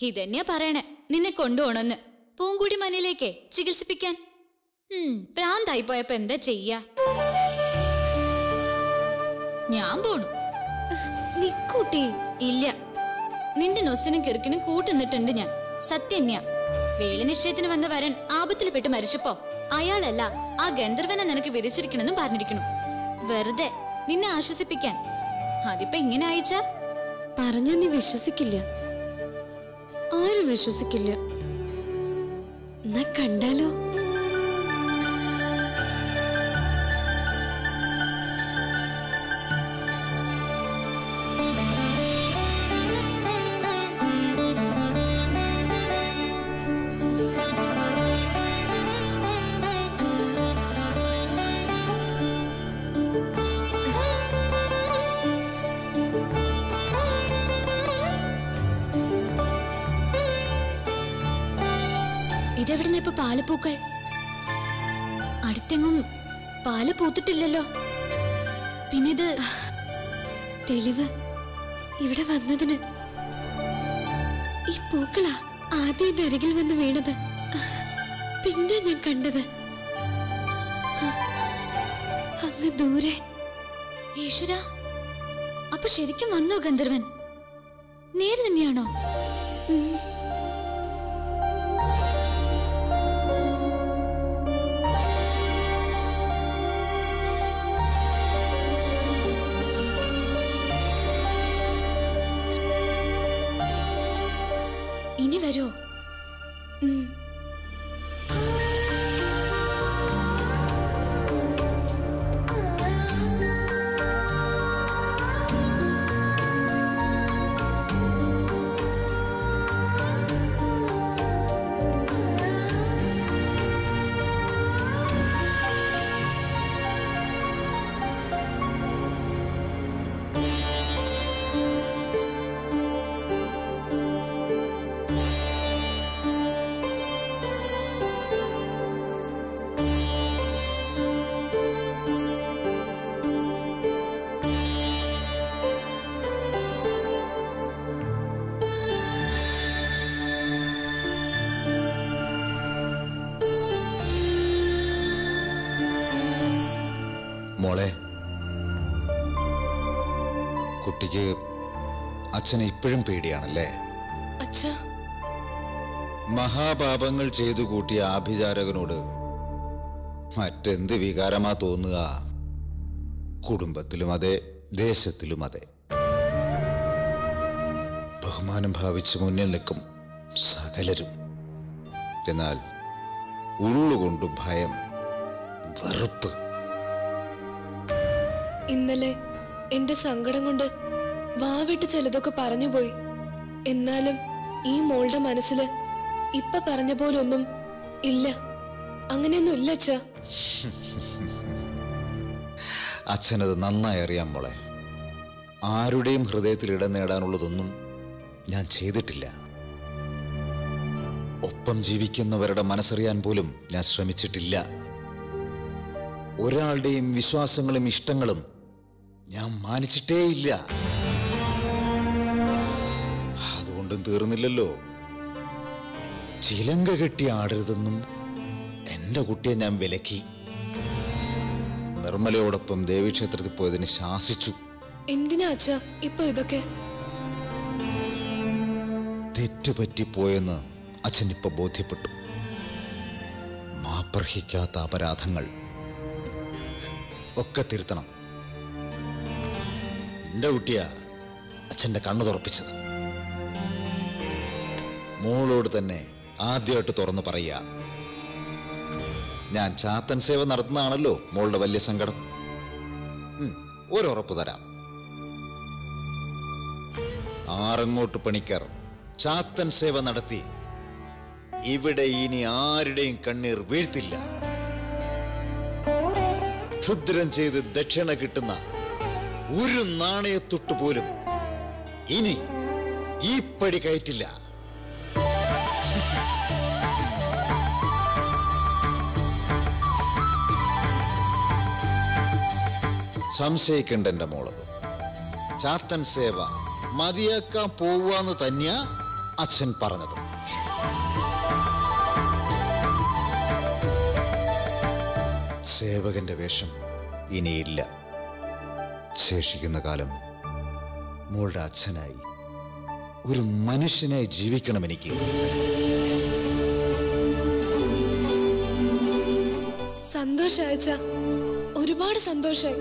ഇതന്നെയാ പറയണേ നിന്നെ കൊണ്ടുപോണെന്ന് പൂങ്കുടി മനയിലേക്കേ ചികിത്സിപ്പിക്കാൻ ഉം, ഭ്രാന്തായി പോയപ്പോ എന്താ ചെയ്യാ ഞാൻ പോണു നിക്കൂട്ടി ഇല്ല നിന്റെ നൊസിനും കിറുക്കിനും കൂട്ടുന്നിട്ടുണ്ട് ഞാൻ സത്യന്യാ വേളി നിശ്ചയത്തിന് വന്ന വരൻ ആപത്തിൽ പെട്ട് മരിച്ചപ്പോ അയാളല്ല ആ ഗന്ധർവനെ നിനക്ക് വിധിച്ചിരിക്കണമെന്നും പറഞ്ഞിരിക്കണു വെറുതെ നിന്നെ ആശ്വസിപ്പിക്കാൻ അതിപ്പോ ഇങ്ങനെ അയച്ചാ പറഞ്ഞാ നീ വിശ്വസിക്കില്ല ആരും വിശ്വസിക്കില്ല എന്നാ കണ്ടാലോ ഇതെവിടുന്ന ഇപ്പൊ പാലപ്പൂക്കൾ അടുത്തെങ്ങും പാല് പൂത്തിട്ടില്ലല്ലോ പിന്നിത് തെളിവ് ഇവിടെ വന്നതിന് ഈ പൂക്കളാ ആദ്യം എന്റെ അരികിൽ വന്ന് വീണത് പിന്നെ ഞാൻ കണ്ടത് അങ്ങ് ദൂരെ ഈശ്വര അപ്പൊ ശരിക്കും വന്നു ഗന്ധർവൻ നേര് തന്നെയാണോ ഇനി വരോ മോളെ കുട്ടിക്ക് അച്ഛനെ ഇപ്പോഴും പേടിയാണല്ലേ അച്ഛാ മഹാപാപങ്ങൾ ചെയ്തു കൂട്ടിയ ആഭിചാരകനോട് മറ്റെന്ത് വികാരമാ തോന്നുക കുടുംബത്തിലും അതെ ദേശത്തിലും അതെ ബഹുമാനം ഭാവിച്ച് മുന്നിൽ നിൽക്കും സകലരും എന്നാൽ ഉള്ളുകൊണ്ട് ഭയം വെറുപ്പ് ഇന്നലെ എന്റെ സങ്കടം കൊണ്ട് വാവിട്ട് ചിലതൊക്കെ പറഞ്ഞുപോയി എന്നാലും ഈ മോളുടെ മനസ്സില് ഇപ്പൊ പറഞ്ഞ പോലൊന്നും ഇല്ല അങ്ങനെയൊന്നും ഇല്ല അച്ഛാ അച്ഛനത് നന്നായി അറിയാം മോളെ ആരുടെയും ഹൃദയത്തിൽ ഇടം നേടാനുള്ളതൊന്നും ഞാൻ ചെയ്തിട്ടില്ല ഒപ്പം ജീവിക്കുന്നവരുടെ മനസ്സറിയാൻ പോലും ഞാൻ ശ്രമിച്ചിട്ടില്ല ഒരാളുടെയും വിശ്വാസങ്ങളും ഇഷ്ടങ്ങളും ഞാൻ മാനിച്ചിട്ടേയില്ല അതുകൊണ്ടും തീർന്നില്ലല്ലോ ചിലങ്ക കെട്ടി ആടരുതെന്നും എന്റെ കുട്ടിയെ ഞാൻ വിലക്കി നിർമ്മലയോടൊപ്പം ദേവീക്ഷേത്രത്തിൽ പോയതിന് ശാസിച്ചു എന്തിനാ അച്ഛാ ഇപ്പൊ ഇതൊക്കെ തെറ്റുപറ്റിപ്പോയെന്ന് അച്ഛൻ ഇപ്പൊ ബോധ്യപ്പെട്ടു മാപ്പർഹിക്കാത്ത അപരാധങ്ങൾ ഒക്കെ തിരുത്തണം എന്റെ കുട്ടിയാ അച്ഛന്റെ കണ്ണു തുറപ്പിച്ചത് മോളോട് തന്നെ ആദ്യമായിട്ട് തുറന്നു പറയുക ഞാൻ ചാത്തൻ സേവ നടത്തുന്നതാണല്ലോ മോളുടെ വലിയ സങ്കടം ഉം, ഒരുറപ്പ് തരാം ആറങ്ങോട്ട് പണിക്കർ ചാത്തൻ സേവ നടത്തി ഇവിടെ ഇനി ആരുടെയും കണ്ണീർ വീഴ്ത്തില്ല ക്ഷുദ്രം ചെയ്ത് ദക്ഷിണ കിട്ടുന്ന ഒരു നാണയത്തൊട്ട് പോലും ഇനി ഈ പടി കയറ്റില്ല സംശയിക്കണ്ട എന്റെ മോളത് ചാത്തൻ സേവ മതിയാക്കാൻ പോവാന്ന് തന്നെയാ അച്ഛൻ പറഞ്ഞത് സേവകന്റെ വേഷം ഇനിയില്ല ശേഷിക്കുന്ന കാലം മോളുടെ അച്ഛനായി ഒരു മനുഷ്യനായി ജീവിക്കണം എനിക്ക് സന്തോഷായ അച്ഛാ ഒരുപാട് സന്തോഷായി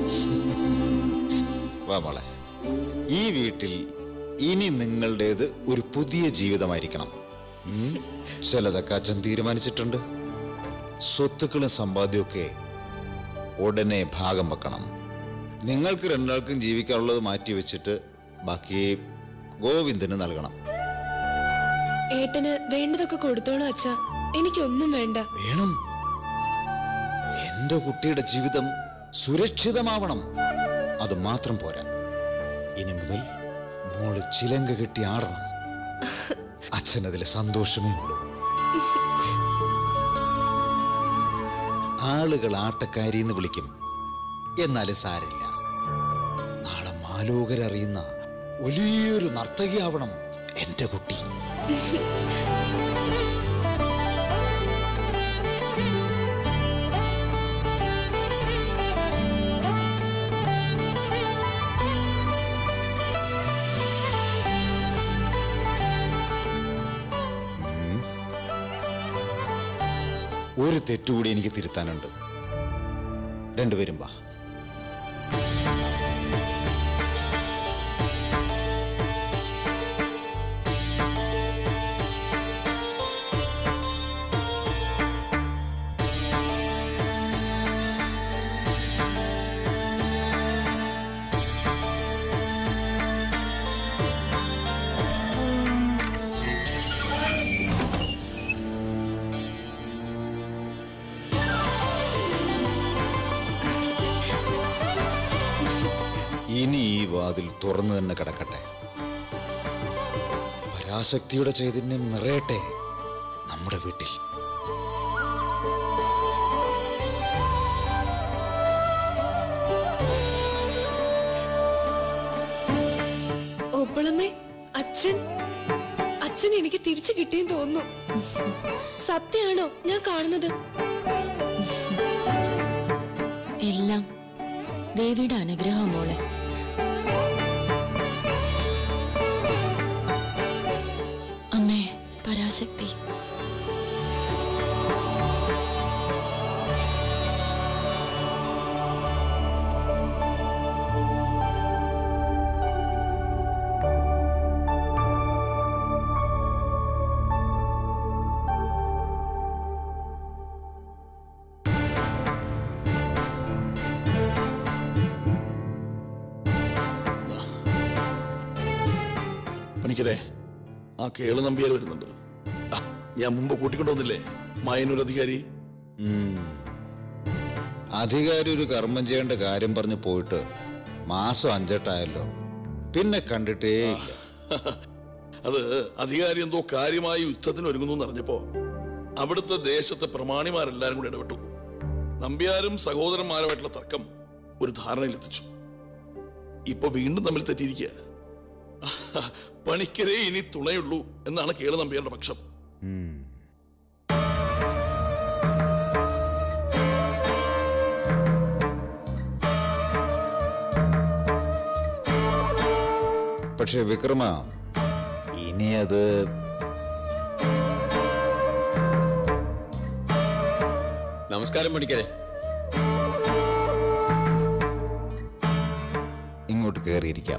വാ മോളെ ഈ വീട്ടിൽ ഇനി നിങ്ങളുടേത് ഒരു പുതിയ ജീവിതമായിരിക്കണം ഉം. ചിലതൊക്കെ അച്ഛൻ തീരുമാനിച്ചിട്ടുണ്ട് സ്വത്തുക്കളും സമ്പാദ്യമൊക്കെ ഉടനെ ഭാഗം വെക്കണം നിങ്ങൾക്ക് രണ്ടാൾക്കും ജീവിക്കാനുള്ളത് മാറ്റി വെച്ചിട്ട് ബാക്കി ഗോവിന്ദന് നൽകണം ഏട്ടന് വേണ്ടതൊക്കെ കൊടുത്തോളൂ അച്ഛാ എനിക്കൊന്നും വേണ്ട വേണം എന്റെ കുട്ടിയുടെ ജീവിതം സുരക്ഷിതമാവണം അത് മാത്രം പോരാ ഇനി മുതൽ മോള് ചിലങ്ക കെട്ടി ആടണം അച്ഛനതിൽ സന്തോഷമേ ഉള്ളൂ ആളുകൾ ആട്ടക്കാരി എന്ന് വിളിക്കും എന്നാലും സാരില്ല നാളെ മാലോകരറിയുന്ന വലിയൊരു നർത്തകിയാവണം എന്റെ കുട്ടി ഒരു തെറ്റുകൂടി എനിക്ക് തിരുത്താനുണ്ട് രണ്ടുപേരും വാ ഇനി ഈ വാതിൽ തുറന്നു തന്നെ കിടക്കട്ടെ പരാശക്തിയുടെ ചൈതന്യം നിറയട്ടെ നമ്മുടെ വീട്ടിൽ ഒപ്പളമ്മേ അച്ഛൻ അച്ഛൻ എനിക്ക് തിരിച്ചു കിട്ടിയെന്ന് തോന്നുന്നു സത്യാണോ ഞാൻ കാണുന്നത് എല്ലാം ദേവിയുടെ അനുഗ്രഹം മോളെ അമ്മേ പരാശക്തി പണിക്കരെ ആ കേള് നമ്പിയാർ വരുന്നുണ്ട് ആ, ഞാൻ മുമ്പ് കൂട്ടിക്കൊണ്ടുവന്നില്ലേ മായനൂർ അധികാരി അധികാരി ഒരു കർമ്മം ചെയ്യേണ്ട കാര്യം പറഞ്ഞ് പോയിട്ട് മാസം അഞ്ചെട്ടായല്ലോ പിന്നെ കണ്ടിട്ടേ ഇല്ല അത് അധികാരി എന്തോ കാര്യമായി യുദ്ധത്തിന് ഒരുങ്ങുന്നു എന്ന് അറിഞ്ഞപ്പോ അവിടുത്തെ ദേശത്തെ പ്രമാണിമാരെല്ലാരും കൂടി ഇടപെട്ടു നമ്പ്യാരും സഹോദരന്മാരുമായിട്ടുള്ള തർക്കം ഒരു ധാരണയിലെത്തിച്ചു ഇപ്പൊ വീണ്ടും തമ്മിൽ തെറ്റിയിരിക്കുക പണിക്കരേ ഇനി തുണയുള്ളൂ എന്നാണ് കേള നമ്പ്യാരുടെ പക്ഷം പക്ഷെ വിക്രമ ഇനി അത് നമസ്കാരം പണിക്കരെ ഇങ്ങോട്ട് കയറിയിരിക്കാം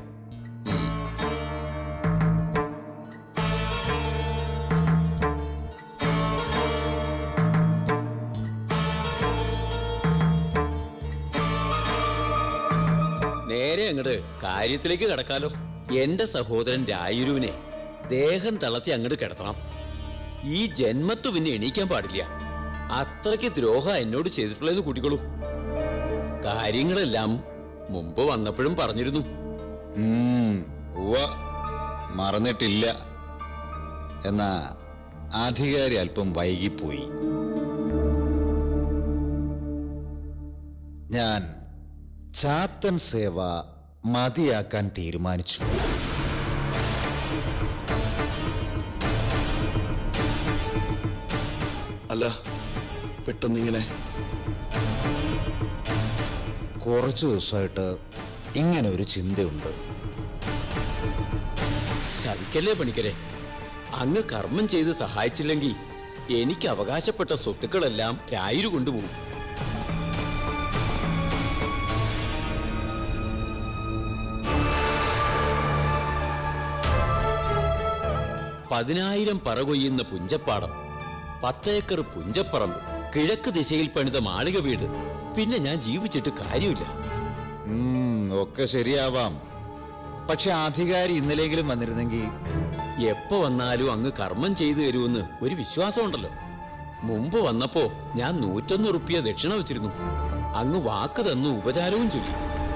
നേരെ അങ്ങോട്ട് കാര്യത്തിലേക്ക് കിടക്കാലോ എന്റെ സഹോദരൻ രായുരുവിനെ ദേഹം തളർത്തി അങ്ങോട്ട് കിടത്തണം ഈ ജന്മത്തു പിന്നെ എണീക്കാൻ പാടില്ല അത്രയ്ക്ക് ദ്രോഹം എന്നോട് ചെയ്തിട്ടുള്ളതെന്ന് കൂട്ടിക്കോളൂ കാര്യങ്ങളെല്ലാം മുമ്പ് വന്നപ്പോഴും പറഞ്ഞിരുന്നു ഉം, ഉവ്വ മറന്നിട്ടില്ല എന്നാ അധികാരി അല്പം വൈകിപ്പോയി ഞാൻ ചാത്തൻ സേവ മതിയാക്കാൻ തീരുമാനിച്ചു അല്ല പെട്ടെന്നിങ്ങനെ കുറച്ചു ദിവസമായിട്ട് ഇങ്ങനെ ഒരു ചിന്തയുണ്ട് ചതിക്കല്ലേ പണിക്കരെ അങ്ങ് കർമ്മം ചെയ്ത് സഹായിച്ചില്ലെങ്കിൽ എനിക്ക് അവകാശപ്പെട്ട സ്വത്തുക്കളെല്ലാം രായുരു കൊണ്ടുപോകും പതിനായിരം പറ കൊയ്യുന്ന പുഞ്ചപ്പാടം പത്തേക്കർ പുഞ്ചപ്പറമ്പ് കിഴക്ക് ദിശയിൽ പണിത മാളിക വീട് പിന്നെ ഞാൻ ജീവിച്ചിട്ട് കാര്യമില്ല ഉം, ഒക്കെ ശരിയാവാം പക്ഷെ അധികാരി ഇന്നലെങ്കിലും വന്നിരുന്നെങ്കിൽ എപ്പോ വന്നാലും അങ്ങ് കർമ്മം ചെയ്തു തരുമെന്ന് ഒരു വിശ്വാസമുണ്ടല്ലോ മുമ്പ് വന്നപ്പോ ഞാൻ നൂറ്റൊന്ന് റുപ്യ ദക്ഷിണ വെച്ചിരുന്നു അങ്ങ് വാക്ക് തന്നു ഉപചാരവും ചൊല്ലി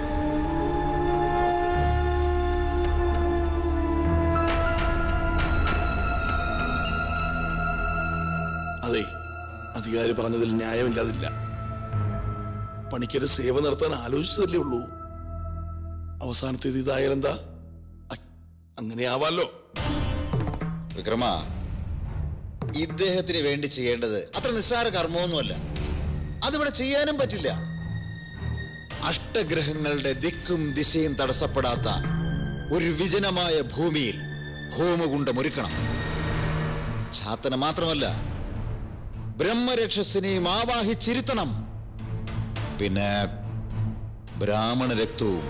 അതെ അധികാരി പറഞ്ഞതിൽ ന്യായമില്ലാതില്ല പണിക്കൊരു സേവ നടത്താൻ ആലോചിച്ചതല്ലേ ഉള്ളൂ അവസാനത്തേത് ഇതായാലെന്താ അ- അങ്ങനെ ആവാലോ വിക്രമ ഇദ്ദേഹത്തിന് വേണ്ടി ചെയ്യേണ്ടത് അത്ര നിസ്സാര കർമ്മമൊന്നുമല്ല അതിവിടെ ചെയ്യാനും പറ്റില്ല അഷ്ടഗ്രഹങ്ങളുടെ ദിക്കും ദിശയും തടസ്സപ്പെടാത്ത ഒരു വിജനമായ ഭൂമിയിൽ ഹോമകുണ്ടം ഒരുക്കണം ചാത്തന മാത്രമല്ല ബ്രഹ്മരക്ഷസിനെയും ആവാഹിച്ചിരുത്തണം പിന്നെ ബ്രാഹ്മണ രക്തവും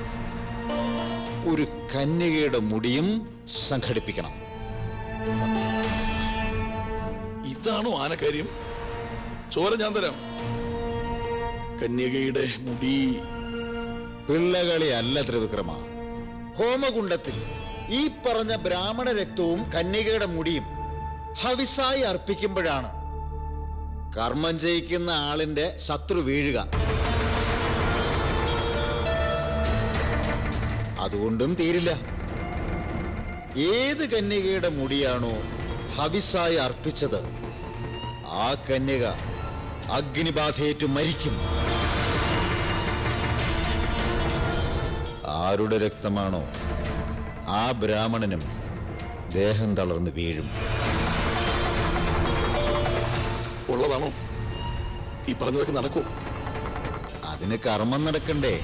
ഒരു കന്യകയുടെ മുടിയും സംഘടിപ്പിക്കണം ഇതാണോ ആനക്കാര്യം ചോര ഞാൻ തരാം കന്യകയുടെ മുടി പിള്ളകളി അല്ല ത്രിവിക്രമ ഹോമകുണ്ടത്തിൽ ഈ പറഞ്ഞ ബ്രാഹ്മണ രക്തവും കന്യകയുടെ മുടിയും ഹവിസായി അർപ്പിക്കുമ്പോഴാണ് കർമ്മം ചെയ്യിക്കുന്ന ആളിന്റെ ശത്രു വീഴുക അതുകൊണ്ടും തീരില്ല ഏത് കന്യകയുടെ മുടിയാണോ ഹവിസായി അർപ്പിച്ചത് ആ കന്യക അഗ്നിബാധയേറ്റു മരിക്കും ആരുടെ രക്തമാണോ ആ ബ്രാഹ്മണനും ദേഹം തളർന്ന് വീഴും ഉള്ളതാണോ ഈ പറഞ്ഞതൊക്കെ നടക്കൂ അതിന് കർമ്മം നടക്കണ്ടേ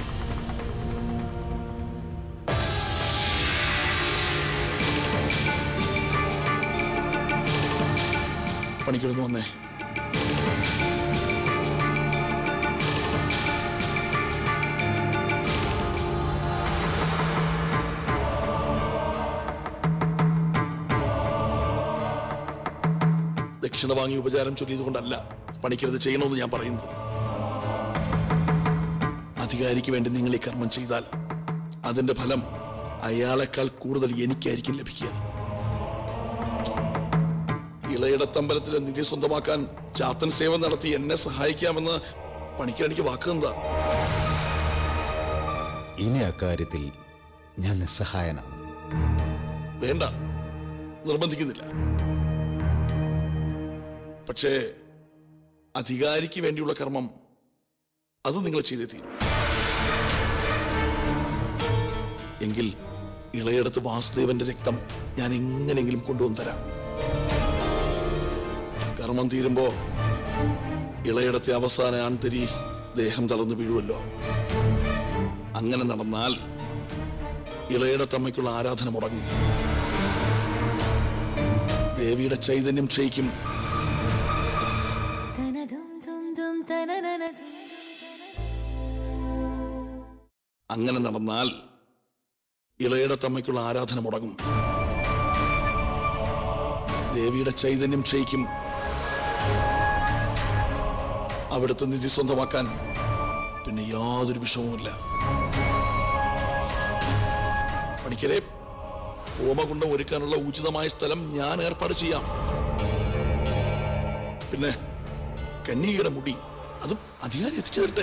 പണിക്കൊന്ന് വന്നേ ദക്ഷിണ വാങ്ങി ഉപചാരം ചൊല്ലിയതുകൊണ്ടല്ല പണിക്കരുത് ചെയ്യണമെന്ന് ഞാൻ പറയുന്നത് അധികാരിക്ക് വേണ്ടി നിങ്ങൾ ഈ കർമ്മം ചെയ്താൽ അതിന്റെ ഫലം അയാളെക്കാൾ കൂടുതൽ എനിക്കായിരിക്കും ലഭിക്കുക ഇളയിടത്തമ്പലത്തിലെ നിധി സ്വന്തമാക്കാൻ ചാത്തൻ സേവ നടത്തി എന്നെ സഹായിക്കാമെന്ന് പണിക്കർ എനിക്ക് വാക്ക് തന്നതാ ഇനി അക്കാര്യത്തിൽ ഞാൻ നിസ്സഹായനാണ് വേണ്ട നിർബന്ധിക്കുന്നില്ല പക്ഷേ അധികാരിക്ക് വേണ്ടിയുള്ള കർമ്മം അത് നിങ്ങൾ ചെയ്തേ തീരും എങ്കിൽ ഇളയടത്ത് വാസുദേവന്റെ രക്തം ഞാൻ എങ്ങനെയെങ്കിലും കൊണ്ടുവന്ന് തരാം കർമ്മം തീരുമ്പോ ഇളയടത്തെ അവസാന ആൺതരി ദേഹം തളർന്നു വീഴുമല്ലോ അങ്ങനെ നടന്നാൽ ഇളയടത്തമ്മയ്ക്കുള്ള ആരാധന മുടങ്ങും ദേവിയുടെ ചൈതന്യം ക്ഷയിക്കും അങ്ങനെ നടന്നാൽ ഇളയടത്തമ്മയ്ക്കുള്ള ആരാധന മുടങ്ങും ദേവിയുടെ ചൈതന്യം ക്ഷയിക്കും അവിടുത്തെ നിധി സ്വന്തമാക്കാൻ പിന്നെ യാതൊരു വിഷമവുമില്ല പണിക്കരെ ഹോമകുണ്ടം ഒരുക്കാനുള്ള ഉചിതമായ സ്ഥലം ഞാൻ ഏർപ്പാട് ചെയ്യാം പിന്നെ കന്യകയുടെ മുടി അതും അധികാരി എത്തിച്ചു തരട്ടെ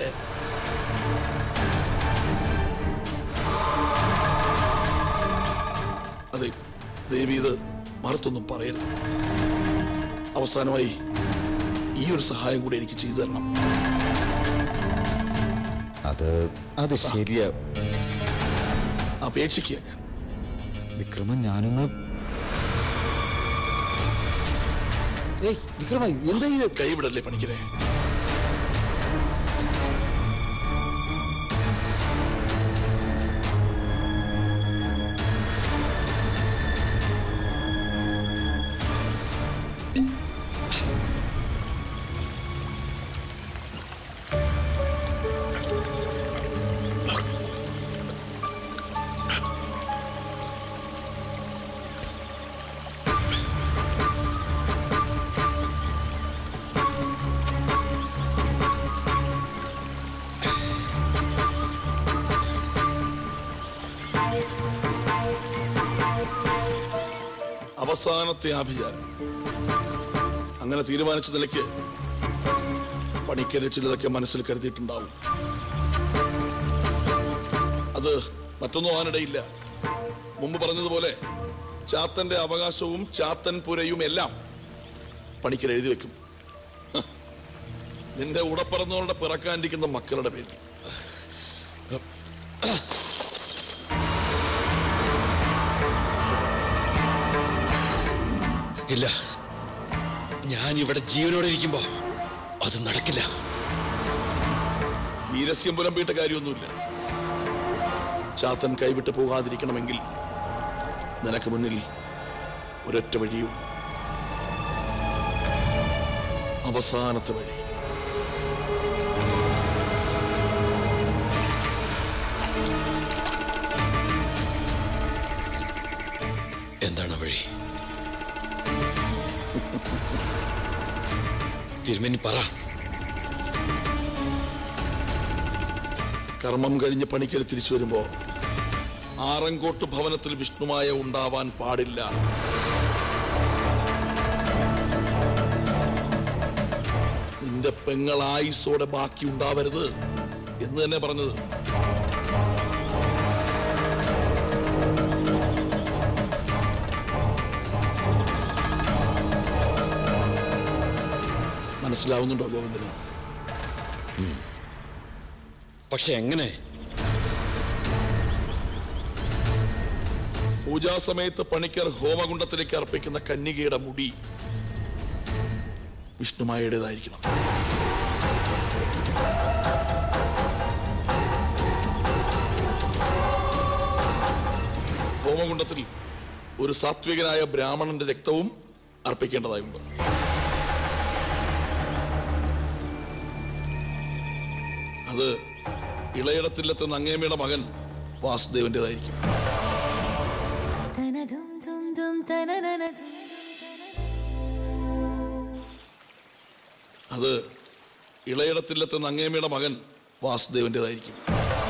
അതെ ദേവി ഇത് മറുത്തൊന്നും പറയരുത് അവസാനമായി ഈ ഒരു സഹായം കൂടി എനിക്ക് ചെയ്തു തരണം അത് അത് ശരിയാ അപേക്ഷിക്കുക ഞാൻ വിക്രമൻ ഞാനൊന്ന് ഏയ് വിക്രമായി എന്താ ഇത് കൈവിടല്ലേ പണിക്കരെ അവസാനത്തെ ആഭിചാരം അങ്ങനെ തീരുമാനിച്ച നിലയ്ക്ക് പണിക്കര് ചിലതൊക്കെ മനസ്സിൽ കരുതിയിട്ടുണ്ടാവും അത് മറ്റൊന്നും ആനിടയില്ല മുമ്പ് പറഞ്ഞതുപോലെ ചാത്തന്റെ അവകാശവും ചാത്തൻ പുരയും എല്ലാം പണിക്കർ എഴുതി വെക്കും ഹ്. നിന്റെ ഉടപ്പറന്നവളുടെ പിറക്കാനിരിക്കുന്ന മക്കളുടെ പേരിൽ ഇല്ല ഞാൻ ഇവിടെ ജീവനോടെ ഇരിക്കുമ്പോ അത് നടക്കില്ല വീരസ്യം പുലമ്പിയിട്ട് കാര്യമൊന്നുമില്ല ചാത്തൻ കൈവിട്ട് പോകാതിരിക്കണമെങ്കിൽ നിനക്ക് മുന്നിൽ ഒരൊറ്റ വഴിയുള്ളൂ അവസാനത്തെ വഴി എന്താണ് ആ വഴി തിരുമേനി പറ കർമ്മം കഴിഞ്ഞ് പണിക്കര് തിരിച്ചു വരുമ്പോ ആറങ്കോട്ട് ഭവനത്തിൽ വിഷ്ണുമായ ഉണ്ടാവാൻ പാടില്ല നിന്റെ പെങ്ങൾ ആയുസോടെ ബാക്കി ഉണ്ടാവരുത് എന്ന് തന്നെ പറഞ്ഞത് മനസ്സിലാവുന്നുണ്ടോ ഗോവിന്ദന് പക്ഷെ എങ്ങനെ പൂജാസമയത്ത് പണിക്കർ ഹോമകുണ്ടത്തിലേക്ക് അർപ്പിക്കുന്ന കന്യകയുടെ മുടി വിഷ്ണുമായുടേതായിരിക്കണം ഹോമകുണ്ടത്തിൽ ഒരു സാത്വികനായ ബ്രാഹ്മണന്റെ രക്തവും അർപ്പിക്കേണ്ടതായുണ്ട് അത് ഇളയിടത്തിലെത്തുന്ന അങ്ങേമ്മയുടെ മകൻ വാസുദേവന്റേതായിരിക്കും അത് ഇളയിടത്തിലെത്തുന്ന അങ്ങേമ്മയുടെ മകൻ വാസുദേവന്റേതായിരിക്കും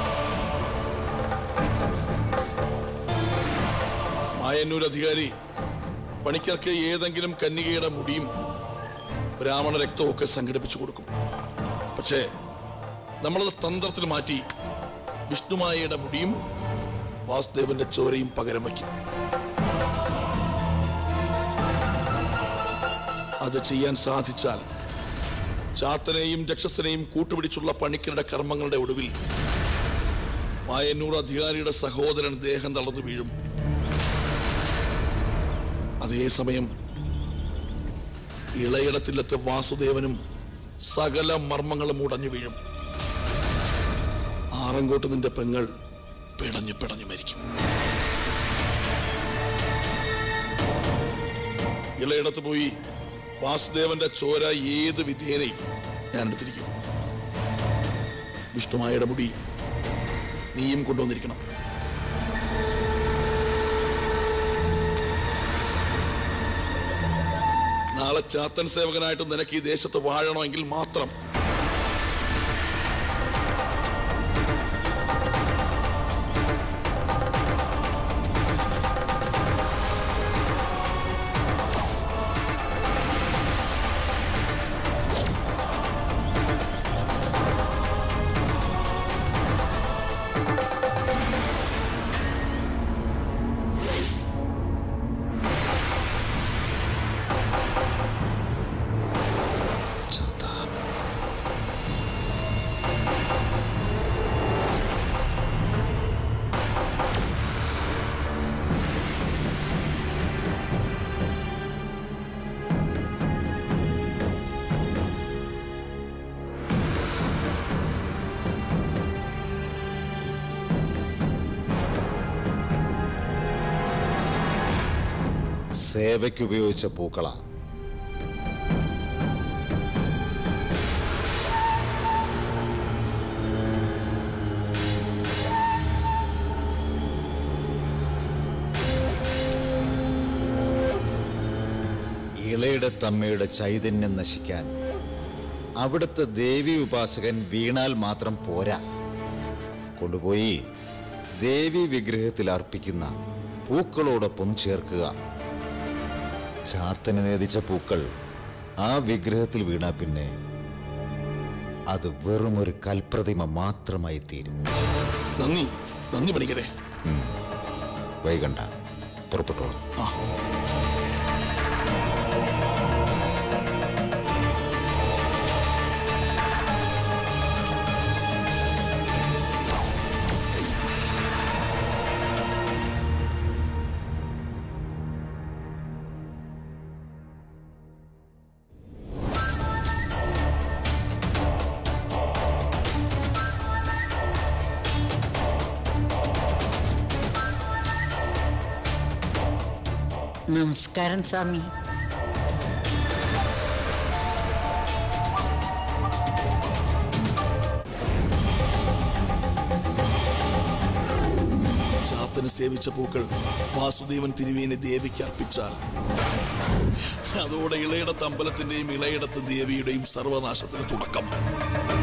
മായന്നൂർ അധികാരി പണിക്കർക്ക് ഏതെങ്കിലും കന്യകയുടെ മുടിയും ബ്രാഹ്മണ രക്തവും ഒക്കെ സംഘടിപ്പിച്ചു കൊടുക്കും പക്ഷേ നമ്മളത് തന്ത്രത്തിൽ മാറ്റി വിഷ്ണുമായയുടെ മുടിയും വാസുദേവന്റെ ചോരയും പകരം വയ്ക്കും അത് ചെയ്യാൻ സാധിച്ചാൽ ചാത്തനെയും രക്ഷസനെയും കൂട്ടുപിടിച്ചുള്ള പണിക്കരുടെ കർമ്മങ്ങളുടെ ഒടുവിൽ മായന്നൂർ അധികാരിയുടെ സഹോദരൻ ദേഹം തളർന്നു വീഴും അതേസമയം ഇളയിടത്തിലെത്തെ വാസുദേവനും സകല മർമ്മങ്ങളും ഉടഞ്ഞു വീഴും ആറങ്കോട്ട് നിന്റെ പെങ്ങൾ പിടഞ്ഞു പിടഞ്ഞു മരിക്കും ഇളയിടത്ത് പോയി വാസുദേവന്റെ ചോര ഏത് വിധേനയും ഞാൻ എടുത്തിരിക്കും വിഷ്ണുമായുടെ മുടി നീയും കൊണ്ടുവന്നിരിക്കണം നാളെ ചാത്തൻ സേവകനായിട്ട് നിനക്ക് ഈ ദേശത്ത് വാഴണമെങ്കിൽ മാത്രം സേവയ്ക്ക് ഉപയോഗിച്ച പൂക്കളാ ഇളയുടെ തമ്മയുടെ ചൈതന്യം നശിക്കാൻ അവിടുത്തെ ദേവി ഉപാസകൻ വീണാൽ മാത്രം പോരാ കൊണ്ടുപോയി ദേവി വിഗ്രഹത്തിൽ അർപ്പിക്കുന്ന പൂക്കളോടൊപ്പം ചേർക്കുക ചാത്തന് നേതിച്ച പൂക്കൾ ആ വിഗ്രഹത്തിൽ വീണാ പിന്നെ അത് വെറും ഒരു കൽപ്രതിമ മാത്രമായി തീരും നന്ദി നന്ദി പണിക്കരെ വൈകണ്ട പുറപ്പെട്ടോളൂ നമസ്കാരം സ്വാമി ചാത്തന് സേവിച്ച പൂക്കൾ വാസുദേവൻ തിരുവേനെ ദേവിക്ക് അർപ്പിച്ചാൽ അതോടെ ഇളയിടത്ത് അമ്പലത്തിന്റെയും ഇളയിടത്ത് ദേവിയുടെയും സർവനാശത്തിന് തുടക്കം